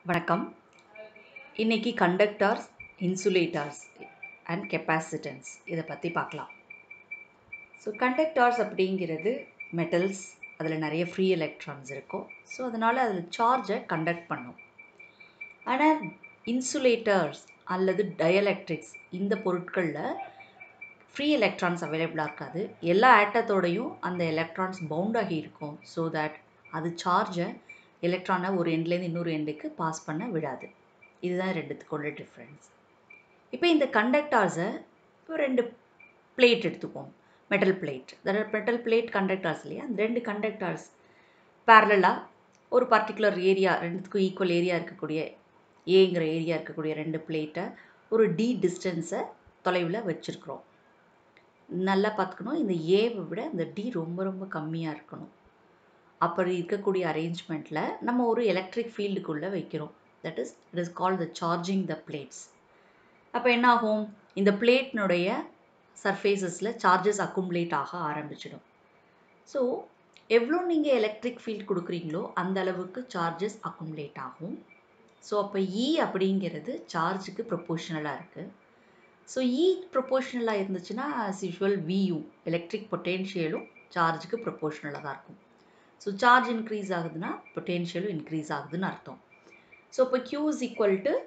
வணக்கம் இன்னைக்கு conductors insulators and capacitance இதை பற்றி பார்க்கலாம் ஸோ கண்டக்டர்ஸ் அப்படிங்கிறது மெட்டல்ஸ் அதில் நிறைய ஃப்ரீ எலக்ட்ரான்ஸ் இருக்கும் ஸோ அதனால் அதில் சார்ஜை கண்டக்ட் பண்ணும் ஆனால் இன்சுலேட்டர்ஸ் அல்லது டயலெக்ட்ரிக்ஸ் இந்த பொருட்களில் ஃப்ரீ எலக்ட்ரான்ஸ் அவைலபிளாக இருக்காது எல்லா ஆட்டத்தோடையும் அந்த எலக்ட்ரான்ஸ் பவுண்ட் ஆகி இருக்கும் ஸோ தட் அது சார்ஜை எலக்ட்ரானை ஒரு எண்ட்லேருந்து இன்னொரு எண்டுக்கு பாஸ் பண்ண விடாது இதுதான் ரெண்டுத்துக்குள்ள டிஃப்ரென்ஸ் இப்போ இந்த கண்டக்டார்ஸை இப்போ ரெண்டு பிளேட் எடுத்துப்போம் metal plate metal plate conductors இல்லையா அந்த ரெண்டு கண்டக்டார்ஸ் பேரலாக ஒரு பர்டிகுலர் ஏரியா ரெண்டுத்துக்கும் ஈக்குவல் ஏரியா இருக்கக்கூடிய ஏங்கிற ஏரியா இருக்கக்கூடிய ரெண்டு பிளேட்டை ஒரு டி டிஸ்டன்ஸை தொலைவில் வச்சுருக்குறோம் நல்லா பார்த்துக்கணும் இந்த ஏவை விட இந்த டி ரொம்ப ரொம்ப கம்மியாக இருக்கணும் அப்படி இருக்கக்கூடிய அரேஞ்ச்மெண்ட்டில் நம்ம ஒரு எலக்ட்ரிக் ஃபீல்டுக்குள்ளே வைக்கிறோம் that is it is called the charging the plates அப்போ என்ன ஆகும் இந்த பிளேட்னுடைய சர்ஃபேசஸில் சார்ஜஸ் அக்குமுலேட் ஆக ஆரம்பிச்சிடும் ஸோ எவ்வளோ நீங்கள் எலக்ட்ரிக் ஃபீல்ட் கொடுக்குறீங்களோ அந்த அளவுக்கு சார்ஜஸ் அக்குமுலேட் ஆகும் ஸோ அப்போ இ அப்படிங்கிறது சார்ஜுக்கு ப்ரொப்போர்ஷனலாக இருக்குது ஸோ இ ப்ரொப்போர்ஷனலாக இருந்துச்சுன்னா ஆஸ் யூஷுவல் வியூ எலக்ட்ரிக் பொட்டென்ஷியலும் சார்ஜுக்கு ப்ரொப்போர்ஷனலாக தான் இருக்கும் ஸோ சார்ஜ் இன்க்ரீஸ் ஆகுதுன்னா பொட்டென்ஷியலும் இன்க்ரீஸ் ஆகுதுன்னு அர்த்தம் ஸோ இப்போ கியூ இஸ் ஈக்குவல் டு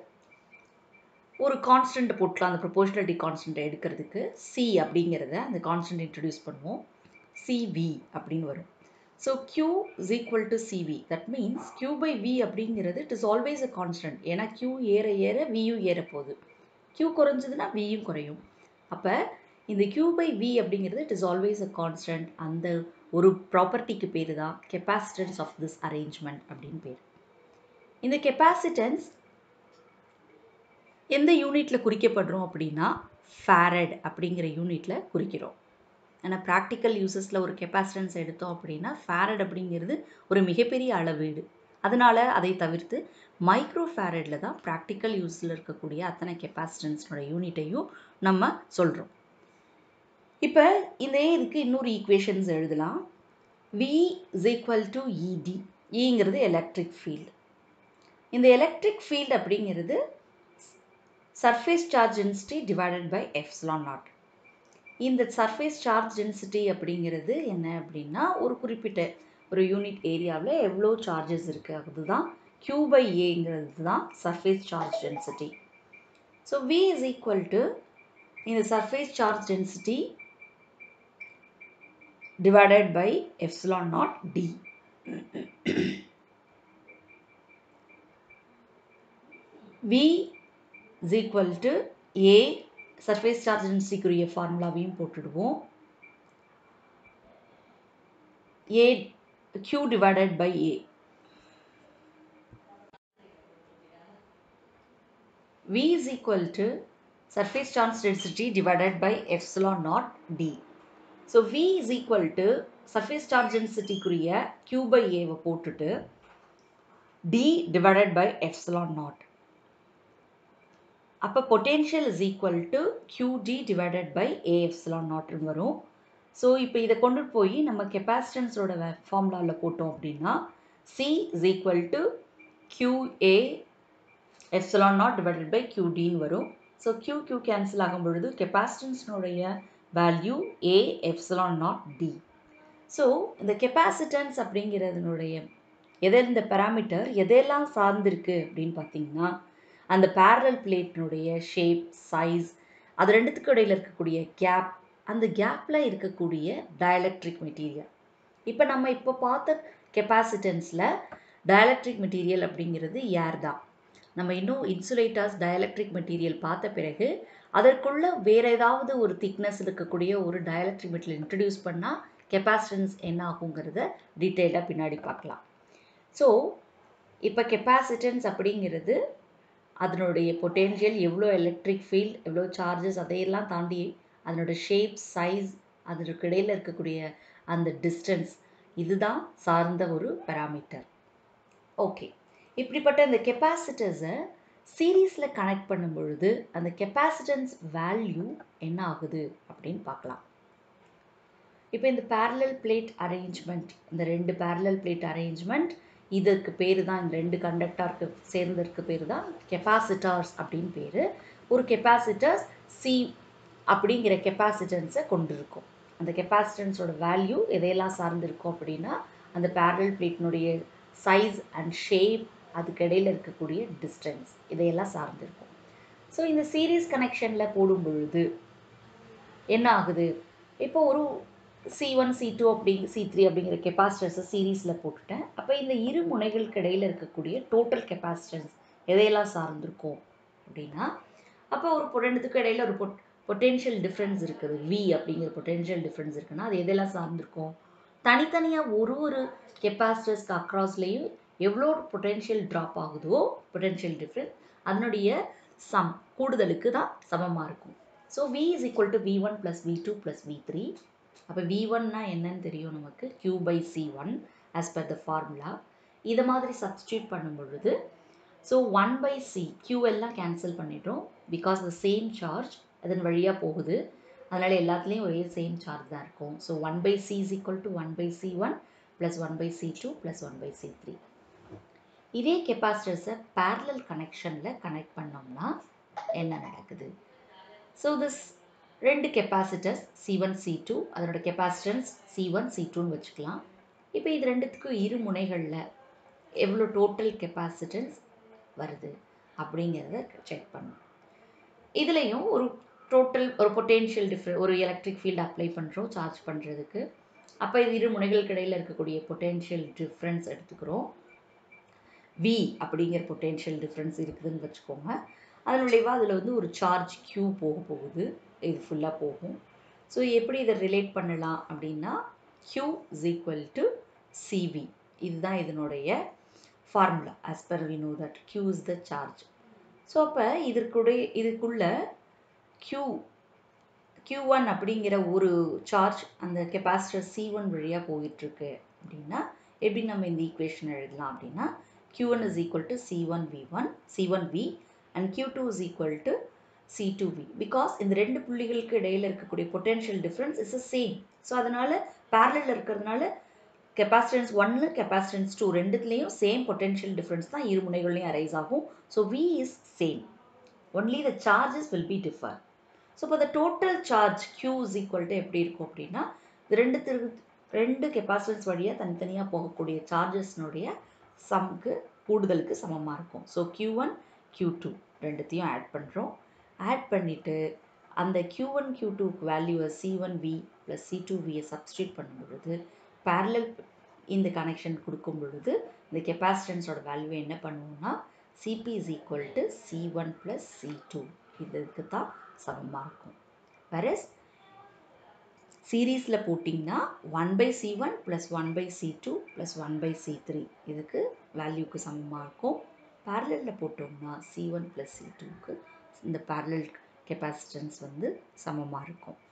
ஒரு கான்ஸ்டன்ட் போட்டலாம் அந்த ப்ரொபோஷனலிட்டி கான்ஸ்டன்ட்டை எடுக்கிறதுக்கு சி அப்படிங்கிறத அந்த கான்ஸ்டன்ட் இன்ட்ரடியூஸ் பண்ணுவோம் சிவி அப்படின்னு வரும் so Q is equal to CV that means Q by V அப்படிங்கிறது it is always a constant ஏன்னா கியூ ஏற ஏற வியும் ஏற போகுது கியூ குறைஞ்சதுன்னா வியும் குறையும் அப்போ இந்த கியூ பை வி அப்படிங்கிறது it is always a constant அந்த ஒரு ப்ராப்பர்ட்டிக்கு பேர் தான் கெப்பாசிட்டன்ஸ் ஆஃப் திஸ் அரேஞ்ச்மெண்ட் அப்படின்னு பேர் இந்த கெப்பாசிட்டன்ஸ் எந்த யூனிட்டில் குறிக்கப்படுறோம் அப்படின்னா ஃபேரட் அப்படிங்கிற யூனிட்டில் குறிக்கிறோம் ஆனால் ப்ராக்டிக்கல் யூசஸில் ஒரு கெப்பாசிட்டன்ஸ் எடுத்தோம் அப்படின்னா ஃபேரட் அப்படிங்கிறது ஒரு மிகப்பெரிய அளவீடு அதனால் அதை தவிர்த்து மைக்ரோ ஃபேரடில் தான் ப்ராக்டிக்கல் யூஸில் இருக்கக்கூடிய அத்தனை கெப்பாசிட்டன்ஸோட யூனிட்டையும் நம்ம சொல்கிறோம் இப்போ இந்த இதுக்கு இன்னொரு ஈக்குவேஷன்ஸ் எழுதலாம் we is equal to E D இங்கிறது எலக்ட்ரிக் ஃபீல்டு இந்த எலக்ட்ரிக் ஃபீல்டு அப்படிங்கிறது surface charge density divided by epsilon naught இந்த சர்ஃபேஸ் சார்ஜ் டென்சிட்டி அப்படிங்கிறது என்ன அப்படின்னா ஒரு குறிப்பிட்ட ஒரு யூனிட் ஏரியாவில் எவ்வளோ சார்ஜஸ் இருக்குது அதுதான் கியூ பை ஏங்கிறது தான் surface charge density so V is equal to இந்த surface charge density divided by epsilon naught d. V is equal to A surface charge density ஃபார்முலாவையும் போட்டுடுவோம் A Q divided by A. V is equal to surface charge density divided by epsilon naught D. So V is equal to surface charge டென்சிட்டிக்குரிய Q by ஏவை போட்டுட்டு D divided by epsilon naught அப்போ potential is equal to Q D divided by A epsilon நாட்னு வரும் so இப்போ இதை கொண்டு போய் நம்ம கெப்பாசிட்டன்ஸோட ஃபார்முலாவில் போட்டோம் அப்படின்னா C is equal to Q A epsilon naught divided by கியூடின்னு வரும் ஸோ கியூ கியூ கேன்சல் ஆகும் பொழுது கெப்பாசிட்டன்ஸ்னுடைய value A epsilon naught D so இந்த கெப்பாசிட்டன்ஸ் அப்படிங்கிறதுனுடைய எதை இந்த பேராமீட்டர் எதையெல்லாம் சார்ந்திருக்கு அப்படின்னு பார்த்தீங்கன்னா அந்த பேரலல் பிளேட்டினுடைய ஷேப் சைஸ் அது ரெண்டுத்துக்கு இடையில் இருக்கக்கூடிய கேப் அந்த கேப்பில் இருக்கக்கூடிய டயலக்ட்ரிக் மெட்டீரியல் இப்போ நம்ம இப்போ பார்த்த கெப்பாசிட்டன்ஸில் டயலக்ட்ரிக் மெட்டீரியல் அப்படிங்கிறது ஏர் தான் நம்ம இன்னும் இன்சுலேட்டர்ஸ் டயலக்ட்ரிக் மெட்டீரியல் பார்த்த பிறகு அதற்குள்ள வேற ஏதாவது ஒரு திக்னஸ் இருக்கக்கூடிய ஒரு டயலக்ட்ரிக் மெட்டீரியல் இன்ட்ரடியூஸ் பண்ணால் கெப்பாசிட்டன்ஸ் என்ன ஆகுங்கிறத டீட்டெயிலாக பின்னாடி பார்க்கலாம் ஸோ இப்போ கெப்பாசிட்டன்ஸ் அப்படிங்கிறது அதனுடைய பொட்டென்ஷியல் எவ்வளோ எலக்ட்ரிக் ஃபீல்ட் எவ்வளோ சார்ஜஸ் அதையெல்லாம் தாண்டி அதனோட ஷேப் சைஸ் அதற்கு இடையில் இருக்கக்கூடிய அந்த டிஸ்டன்ஸ் இதுதான் சார்ந்த ஒரு பேராமீட்டர் ஓகே இப்படிப்பட்ட இந்த கெப்பாசிட்டர்ஸை சீரீஸில் கனெக்ட் பண்ணும் பொழுது அந்த கெப்பாசிட்டன்ஸ் வேல்யூ என்ன ஆகுது அப்படின்னு பார்க்கலாம் இப்போ இந்த பேரலல் பிளேட் அரேஞ்ச்மெண்ட் இந்த ரெண்டு பேரலல் பிளேட் அரேஞ்ச்மெண்ட் இதற்கு பேர் தான் இந்த ரெண்டு கண்டக்டாருக்கு சேர்ந்ததுக்கு பேர் தான் கெப்பாசிட்டார்ஸ் அப்படின்னு பேர் ஒரு கெப்பாசிட்டர்ஸ் சி அப்படிங்கிற கெப்பாசிட்டன்ஸை கொண்டிருக்கும் அந்த கெப்பாசிட்டன்ஸோட வேல்யூ எதையெல்லாம் சார்ந்திருக்கும் அப்படின்னா அந்த பேரல் பிளேட்னுடைய சைஸ் அண்ட் ஷேப் அதுக்கு இடையில இருக்கக்கூடிய டிஸ்டன்ஸ் இதையெல்லாம் சார்ந்திருக்கும் ஸோ இந்த சீரீஸ் கனெக்ஷனில் போடும் பொழுது என்ன ஆகுது இப்போ ஒரு சி ஒன் சி டூ அப்படி சி த்ரீ அப்படிங்கிற கெப்பாசிட்டர்ஸை சீரீஸில் போட்டுட்டேன் அப்போ இந்த இரு முனைகளுக்கு இடையில இருக்கக்கூடிய டோட்டல் கெப்பாசிட்டன்ஸ் எதையெல்லாம் சார்ந்திருக்கும் அப்படின்னா அப்போ ஒரு ரெண்டுத்துக்கு இடையில ஒரு பொட் பொட்டென்ஷியல் டிஃப்ரென்ஸ் இருக்குது வி அப்படிங்கிற பொட்டென்ஷியல் டிஃப்ரென்ஸ் இருக்குன்னா அது எதெல்லாம் சார்ந்திருக்கும் தனித்தனியாக ஒரு ஒரு கெப்பாசிட்டர்ஸ்க்கு அக்ராஸ்லேயும் எவ்வளோ பொட்டென்ஷியல் ட்ராப் ஆகுதோ பொட்டென்ஷியல் டிஃப்ரென்ஸ் அதனுடைய சம் கூடுதலுக்கு தான் சமமாக இருக்கும் so V is equal to V one plus V two plus V three அப்போ வி ஒன்னா என்னன்னு தெரியும் நமக்கு q by C one as per the formula இதை மாதிரி சப்ஸ்டியூட் பண்ணும் பொழுது so one by C q எல்லாம் கேன்சல் பண்ணிட்டோம் பிகாஸ் த சேம் சார்ஜ் அதன் வழியாக போகுது அதனால் எல்லாத்துலேயும் ஒரே சேம் சார்ஜ் தான் இருக்கும் so one by C is equal to one by C one plus one by C two plus one by C three இதே கெப்பாசிட்டர்ஸை பேரலல் கனெக்ஷனில் கனெக்ட் பண்ணோம்னா என்ன நடக்குது ஸோ திஸ் ரெண்டு capacitors C one C two அதனோட கெப்பாசிட்டன்ஸ் சி ஒன் சி டூன்னு வச்சுக்கலாம் இப்போ இது ரெண்டுத்துக்கும் இரு முனைகளில் எவ்வளோ டோட்டல் கெப்பாசிட்டன்ஸ் வருது அப்படிங்கிறத செக் பண்ணும் இதுலேயும் ஒரு டோட்டல் ஒரு பொட்டென்ஷியல் டிஃப்ரெண்ட் ஒரு எலக்ட்ரிக் ஃபீல்டு அப்ளை பண்ணுறோம் சார்ஜ் பண்ணுறதுக்கு அப்போ இது இரு முனைகளுக்கு இடையில் இருக்கக்கூடிய பொட்டென்ஷியல் டிஃப்ரென்ஸ் எடுத்துக்கிறோம் வி அப்படிங்கிற பொட்டென்ஷியல் டிஃப்ரென்ஸ் இருக்குதுன்னு வச்சுக்கோங்க அதன் விளைவாக அதில் வந்து ஒரு சார்ஜ் க்யூ போக போகுது இது ஃபுல்லாக போகும் ஸோ எப்படி இதை ரிலேட் பண்ணலாம் அப்படின்னா Q is equal to CV இதுதான் இதனுடைய formula as per V no that Q is the charge so அப்போ இதற்குடைய இதுக்குள்ள க்யூ க்யூ ஒன் அப்படிங்கிற ஒரு சார்ஜ் அந்த கெப்பாசிட்டர் சி ஒன் வழியாக போயிட்டுருக்கு அப்படின்னா எப்படி நம்ம இந்த ஈக்குவேஷன் எழுதலாம் அப்படின்னா q1 is equal to c1 v1 c1 v and q2 is equal to c2 v because இந்த ரெண்டு புள்ளிகளுக்கு இடையில இருக்கக்கூடிய potential difference is same so அதனால பேரலில் இருக்கிறதுனால கெப்பாசிட்டன்ஸ் ஒன்று கெப்பாசிட்டன்ஸ் டூ ரெண்டுத்துலேயும் சேம் பொட்டென்ஷியல் டிஃப்ரென்ஸ் தான் இரு முனைகள்லையும் அரைஸ் ஆகும் so V is same only the charges will be differ so இப்போ the total charge q is equal to எப்படி இருக்கும் அப்படின்னா இது ரெண்டு திரு ரெண்டு கெப்பாசிட்டன்ஸ் வழியாக தனித்தனியாக போகக்கூடிய சார்ஜஸ்னுடைய சம்க்கு கூடுதலுக்கு சமமாக இருக்கும் so Q one Q two ரெண்டுத்தையும் ஆட் பண்ணுறோம் ஆட் பண்ணிவிட்டு அந்த க்யூ ஒன் க்யூ டூக்கு வேல்யூவை C one V plus C two வியை சப்ஸ்டியூட் பண்ணும் பொழுது பேரலல் இந்த கனெக்ஷன் கொடுக்கும் பொழுது இந்த கெப்பாசிட்டன்ஸோட வேல்யூ என்ன பண்ணுவோம்னா C P is equal to C one plus C two இதுக்கு தான் சமமாக இருக்கும் வேறஸ் சீரீஸில் போட்டிங்கன்னா one by C one plus one by C two plus one by C three இதுக்கு வேல்யூக்கு சமமாக இருக்கும் பேரலில் போட்டோம்னா சி ஒன் ப்ளஸ் சி டூக்கு இந்த பேரலல் கெப்பாசிட்டன்ஸ் வந்து சமமாக இருக்கும்